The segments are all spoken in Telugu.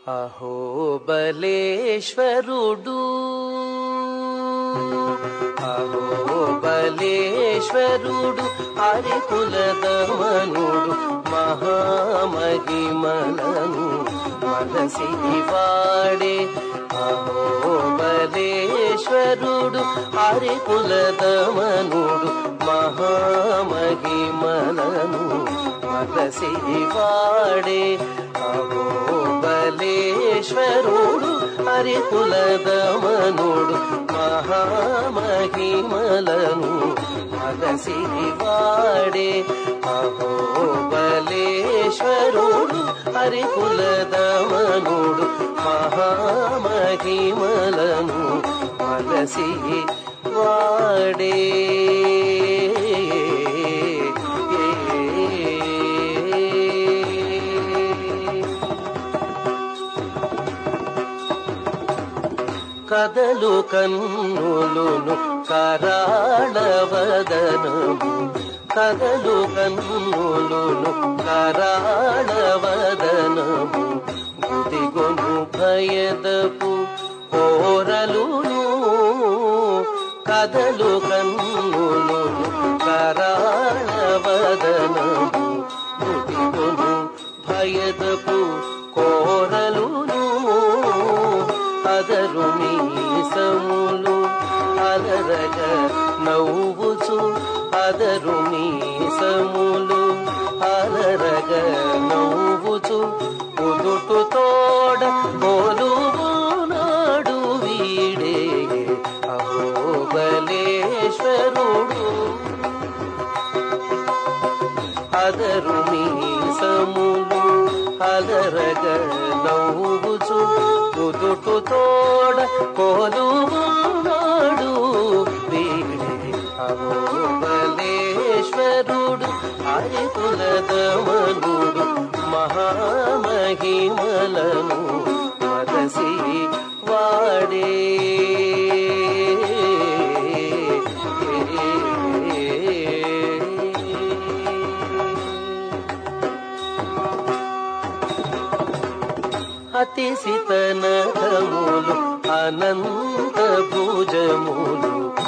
అహోబలేశ్వరుడు అహోబలేశ్వరుడు హరికులదమనుడు మహామహిమలను మనసి వాడే అహోబలేశ్వరుడు హరికులదమనుడు మహామహిమలను మనసి వాడే అహోబలేశ్వరుడు హరికులదమనుడు మహామహిమలను మగసి వాడే అహోబలేశ్వరుడు హరికులదమనుడు మహామహిమలను మగసి వాడే కదలు కన్నులును కరాళవదనము కదలు కన్నులును కరాళవదనము గుదిగొను భయదపు కోరలును కదలు కన్నులును కరాళవదనము గుదిగొను భయదపు కోరలును అదరు మీసములు అలరగ నవ్వుచు అదరు మీసములు అలరగ నవ్వుచు ఉదుటు తోడ కొలువు నాడు వీడే అహోబలేశ్వరుడు అదరు మీసములు అలరగ నవ్వుచు కుదుటు తోడ కోలువాడు వీడే అహోబలేశ్వరుడు హరికులదమనుడు మహామహిమలను మరసి వాడే అతిశితనకములు అనంత భుజములు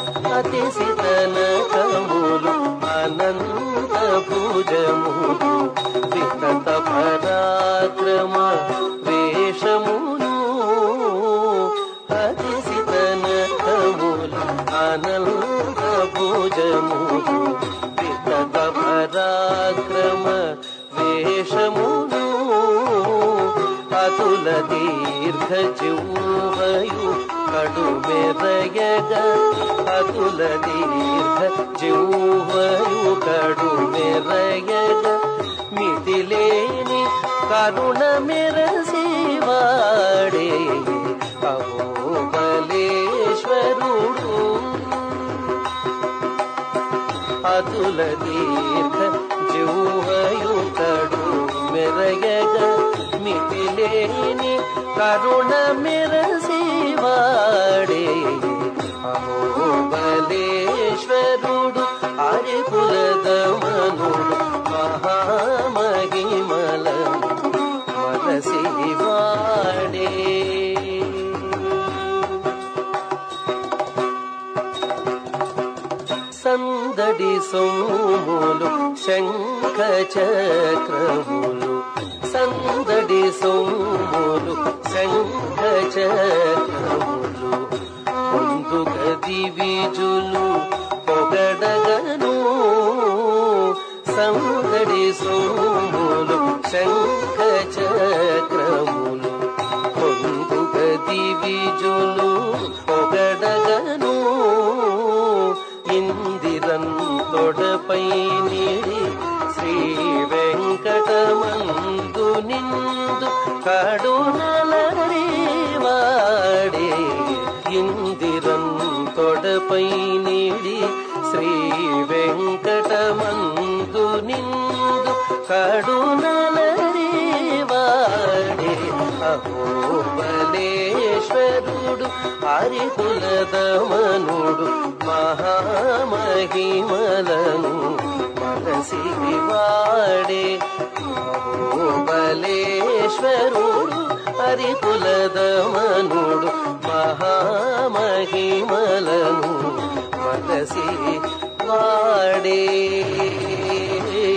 అతిశితనకములు అనంత భుజములు వితత పరాక్రమ వేషములు అతిశితనకములు అనంత భుజములు వితత పరాక్రమ వేషములు అతుల దీర్ఘ జీవయు కడు మెరయగ అతుల దీర్ఘ జీవయు కడు మెరయగ మితిలేని కరుణ మెరసివాడే అహోబలేశ్వరుడు అతుల దీర్ఘ జీవయుతడు మెరయగ మితిలేని కరుణ మెరసివాడే అహోబలేశ్వరుడు హరికులదమనుడు మహామహిమలను మనసి వాడే సందడి సోములు శంఖ చక్రములు సందడి సోములు శంఖ చక్రములు ముందుగ దివిజులు పొగడగను సందడి సోములు శంఖ చక్రములు ముందుగ దివిజులు పొగడగను ఇందిరన్ తొడపై నిడి శ్రీ వెంకటమందు నిందు కడునలరివాడే ఇందిరన్ తొడపై నిడి శ్రీ వెంకటమందు నిందు కడునలరివాడే అహోబలేశ్వరుడు హరికులదమనుడు మహామహిమలను మనసి వాడే మహోబలేశ్వరుడు హరికులదమనుడు మహామహిమలను మరసి వాడే